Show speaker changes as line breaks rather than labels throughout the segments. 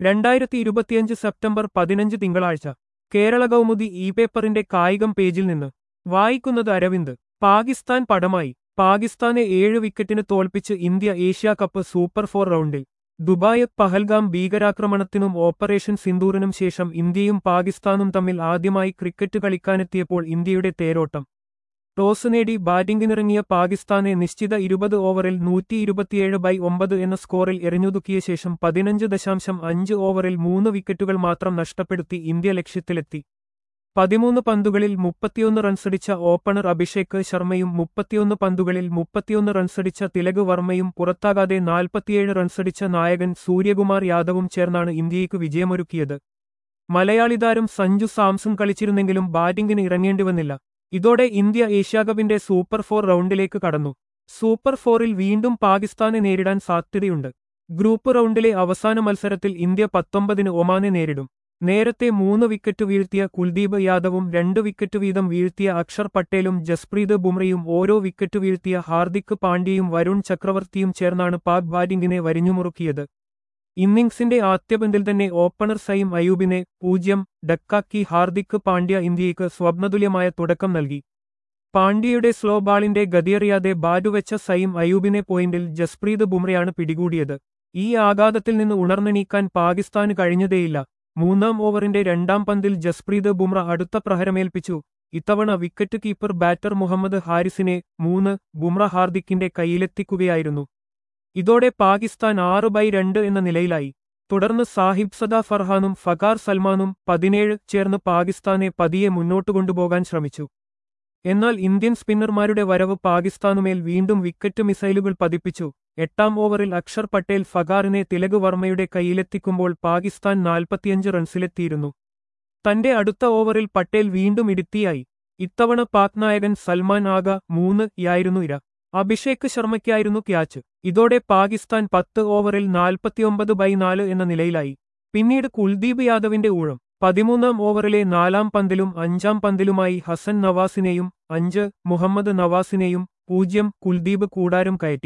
രണ്ടായിരത്തി ഇരുപത്തിയഞ്ച് സെപ്റ്റംബർ പതിനഞ്ച് തിങ്കളാഴ്ച കേരള കൗമുദി ഇ പേപ്പറിന്റെ കായികം പേജിൽ നിന്ന് വായിക്കുന്നത് അരവിന്ദ് പാകിസ്ഥാൻ പടമായി പാകിസ്ഥാനെ ഏഴ് വിക്കറ്റിന് തോൽപ്പിച്ച് India Asia cup super four റൗണ്ടിൽ ദുബായ് പഹൽഗാം ഭീകരാക്രമണത്തിനും ഓപ്പറേഷൻ സിന്ദൂറിനും ശേഷം ഇന്ത്യയും പാകിസ്ഥാനും തമ്മിൽ ആദ്യമായി ക്രിക്കറ്റ് കളിക്കാനെത്തിയപ്പോൾ ഇന്ത്യയുടെ തേരോട്ടം ടോസ് നേടി ബാറ്റിംഗിനിറങ്ങിയ പാകിസ്ഥാനെ നിശ്ചിത ഇരുപത് ഓവറിൽ നൂറ്റി ഇരുപത്തിയേഴ് ബൈ ഒമ്പത് എന്ന സ്കോറിൽ എറിഞ്ഞൊതുക്കിയ ശേഷം പതിനഞ്ച് ദശാംശം അഞ്ച് ഓവറിൽ മൂന്ന് വിക്കറ്റുകൾ മാത്രം നഷ്ടപ്പെടുത്തി ഇന്ത്യ ലക്ഷ്യത്തിലെത്തി പതിമൂന്ന് പന്തുകളിൽ മുപ്പത്തിയൊന്ന് റൺസടിച്ച ഓപ്പണർ അഭിഷേക് ശർമ്മയും മുപ്പത്തിയൊന്ന് പന്തുകളിൽ മുപ്പത്തിയൊന്ന് റൺസടിച്ച തിലക് വർമ്മയും പുറത്താകാതെ നാൽപ്പത്തിയേഴ് റൺസടിച്ച നായകൻ സൂര്യകുമാർ യാദവും ചേർന്നാണ് ഇന്ത്യയ്ക്ക് വിജയമൊരുക്കിയത് മലയാളി താരം സഞ്ജു സാംസൺ കളിച്ചിരുന്നെങ്കിലും ബാറ്റിംഗിന് ഇറങ്ങേണ്ടിവന്നില്ല ഇതോടെ ഇന്ത്യ ഏഷ്യാകപ്പിന്റെ സൂപ്പർ ഫോർ റൗണ്ടിലേക്ക് കടന്നു സൂപ്പർ ഫോറിൽ വീണ്ടും പാകിസ്ഥാനെ നേരിടാൻ സാധ്യതയുണ്ട് ഗ്രൂപ്പ് റൗണ്ടിലെ അവസാന മത്സരത്തിൽ ഇന്ത്യ പത്തൊമ്പതിന് ഒമാനെ നേരിടും നേരത്തെ മൂന്ന് വിക്കറ്റ് വീഴ്ത്തിയ കുൽദീപ് യാദവും രണ്ട് വിക്കറ്റ് വീതം വീഴ്ത്തിയ അക്ഷർ പട്ടേലും ജസ്പ്രീത് ബുംറയും ഓരോ വിക്കറ്റ് വീഴ്ത്തിയ ഹാർദിക് പാണ്ഡ്യയും വരുൺ ചക്രവർത്തിയും ചേർന്നാണ് പാക് ബാറ്റിംഗിനെ വരിഞ്ഞുമുറുക്കിയത് ഇന്നിംഗ്സിന്റെ ആദ്യപന്തിൽ തന്നെ ഓപ്പണർ സൈം അയൂബിനെ പൂജ്യം ഡക്കാക്കി ഹാർദിക് പാണ്ഡ്യ ഇന്ത്യയ്ക്ക് സ്വപ്നതുല്യമായ തുടക്കം നൽകി പാണ്ഡ്യയുടെ സ്ലോ ബാളിന്റെ ഗതിയറിയാതെ ബാറ്റുവെച്ച സൈം അയൂബിനെ പോയിന്റിൽ ജസ്പ്രീത് ബുംറയാണ് പിടികൂടിയത് ഈ ആഘാതത്തിൽ നിന്ന് ഉണർന്നെണീക്കാൻ പാകിസ്ഥാന് കഴിഞ്ഞതേയില്ല മൂന്നാം ഓവറിന്റെ രണ്ടാം പന്തിൽ ജസ്പ്രീത് ബുംറ അടുത്ത പ്രഹരമേൽപ്പിച്ചു ഇത്തവണ വിക്കറ്റ് കീപ്പർ ബാറ്റർ മുഹമ്മദ് ഹാരിസിനെ മൂന്ന് ബുംറ ഹാർദിക്കിന്റെ കൈയിലെത്തിക്കുകയായിരുന്നു ഇതോടെ പാകിസ്ഥാൻ ആറ് ബൈ രണ്ട് എന്ന നിലയിലായി തുടർന്ന് സാഹിബ് സദാ ഫർഹാനും ഫഗാർ സൽമാനും പതിനേഴ് ചേർന്ന് പാകിസ്ഥാനെ പതിയെ മുന്നോട്ടു കൊണ്ടുപോകാൻ ശ്രമിച്ചു എന്നാൽ ഇന്ത്യൻ സ്പിന്നർമാരുടെ വരവ് പാകിസ്ഥാനുമേൽ വീണ്ടും വിക്കറ്റ് മിസൈലുകൾ പതിപ്പിച്ചു എട്ടാം ഓവറിൽ അക്ഷർ പട്ടേൽ ഫഗാറിനെ തിലക് വർമ്മയുടെ കൈയിലെത്തിക്കുമ്പോൾ പാകിസ്ഥാൻ നാൽപ്പത്തിയഞ്ച് റൺസിലെത്തിയിരുന്നു തന്റെ അടുത്ത ഓവറിൽ പട്ടേൽ വീണ്ടും ഇടുത്തിയായി ഇത്തവണ പാക് നായകൻ സൽമാൻ ആഗ മൂന്ന് യായിരുന്നു ഇര അഭിഷേക് ശർമ്മയ്ക്കായിരുന്നു ക്യാച്ച് ഇതോടെ പാകിസ്ഥാൻ പത്ത് ഓവറിൽ നാൽപ്പത്തിയൊമ്പത് ബൈ നാല് എന്ന നിലയിലായി പിന്നീട് കുൽദീപ് യാദവിന്റെ ഊഴം പതിമൂന്നാം ഓവറിലെ നാലാം പന്തിലും അഞ്ചാം പന്തിലുമായി ഹസൻ നവാസിനെയും അഞ്ച് മുഹമ്മദ് നവാസിനെയും പൂജ്യം കുൽദീപ് കൂടാരം കയറ്റി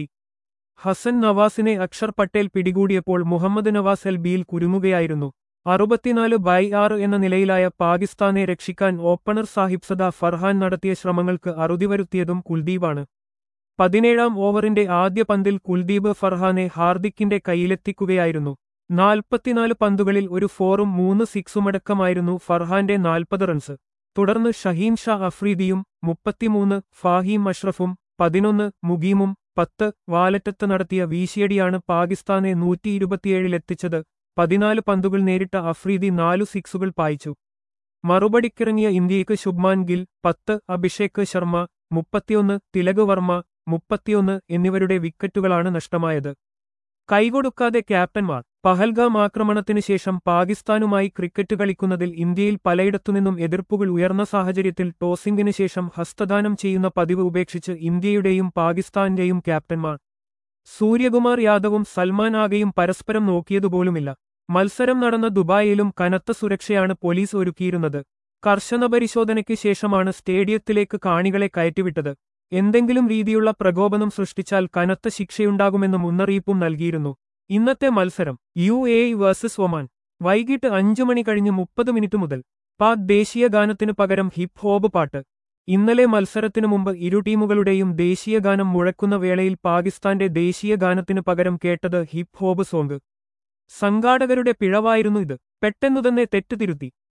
ഹസൻ നവാസിനെ അക്ഷർ പട്ടേൽ പിടികൂടിയപ്പോൾ മുഹമ്മദ് നവാസ് എൽ ബിയിൽ കുരുങ്ങുകയായിരുന്നു അറുപത്തിനാല് ബൈ ആറ് എന്ന നിലയിലായ പാകിസ്ഥാനെ രക്ഷിക്കാൻ ഓപ്പണർ സാഹിബ് സദ ഫർഹാൻ നടത്തിയ ശ്രമങ്ങൾക്ക് അറുതി വരുത്തിയതും കുൽദീപാണ് പതിനേഴാം ഓവറിന്റെ ആദ്യ പന്തിൽ കുൽദീപ് ഫർഹാനെ ഹാർദിക്കിന്റെ കൈയിലെത്തിക്കുകയായിരുന്നു നാൽപ്പത്തിനാല് പന്തുകളിൽ ഒരു ഫോറും മൂന്ന് സിക്സുമടക്കമായിരുന്നു ഫർഹാന്റെ നാൽപ്പത് റൺസ് തുടർന്ന് ഷഹീൻ ഷാ അഫ്രീദിയും മുപ്പത്തിമൂന്ന് ഫാഹിം അഷ്റഫും പതിനൊന്ന് മുഗീമും പത്ത് വാലറ്റത്ത് നടത്തിയ വീശിയടിയാണ് പാകിസ്ഥാനെ നൂറ്റി ഇരുപത്തിയേഴിലെത്തിച്ചത് പതിനാല് പന്തുകൾ നേരിട്ട അഫ്രീദി നാലു സിക്സുകൾ പായിച്ചു മറുപടിക്കിറങ്ങിയ ഇന്ത്യയ്ക്ക് ശുഭ്മാൻ ഗിൽ പത്ത് അഭിഷേക് ശർമ്മ മുപ്പത്തിയൊന്ന് തിലക് വർമ്മ മുപ്പത്തിയൊന്ന് എന്നിവരുടെ വിക്കറ്റുകളാണ് നഷ്ടമായത് കൈകൊടുക്കാതെ ക്യാപ്റ്റന്മാർ പഹൽഗാം ആക്രമണത്തിനു ശേഷം പാകിസ്ഥാനുമായി ക്രിക്കറ്റ് കളിക്കുന്നതിൽ ഇന്ത്യയിൽ പലയിടത്തുനിന്നും എതിർപ്പുകൾ ഉയർന്ന സാഹചര്യത്തിൽ ടോസിംഗിന് ശേഷം ഹസ്തദാനം ചെയ്യുന്ന പതിവ് ഉപേക്ഷിച്ച് ഇന്ത്യയുടെയും പാകിസ്ഥാന്റെയും ക്യാപ്റ്റന്മാർ സൂര്യകുമാർ യാദവും സൽമാൻ ആഗയും പരസ്പരം നോക്കിയതുപോലുമില്ല മത്സരം നടന്ന ദുബായിലും കനത്ത സുരക്ഷയാണ് പോലീസ് ഒരുക്കിയിരുന്നത് കർശന പരിശോധനയ്ക്ക് ശേഷമാണ് സ്റ്റേഡിയത്തിലേക്ക് കാണികളെ കയറ്റിവിട്ടത് എന്തെങ്കിലും രീതിയുള്ള പ്രകോപനം സൃഷ്ടിച്ചാൽ കനത്ത ശിക്ഷയുണ്ടാകുമെന്ന് മുന്നറിയിപ്പും നൽകിയിരുന്നു ഇന്നത്തെ മത്സരം യു എ വേഴ്സസ് ഒമാൻ വൈകിട്ട് അഞ്ചു മണി കഴിഞ്ഞ് മുപ്പത് മിനിറ്റ് മുതൽ പാക് ദേശീയ ഗാനത്തിനു പകരം ഹിപ്പ് ഹോബ് പാട്ട് ഇന്നലെ മത്സരത്തിനു മുമ്പ് ഇരു ടീമുകളുടെയും ദേശീയ ഗാനം മുഴക്കുന്ന വേളയിൽ പാകിസ്ഥാന്റെ ദേശീയ ഗാനത്തിനു പകരം കേട്ടത് ഹിപ്പ് ഹോബ് സോങ് സംഘാടകരുടെ പിഴവായിരുന്നു ഇത് പെട്ടെന്നു തന്നെ തെറ്റുതിരുത്തി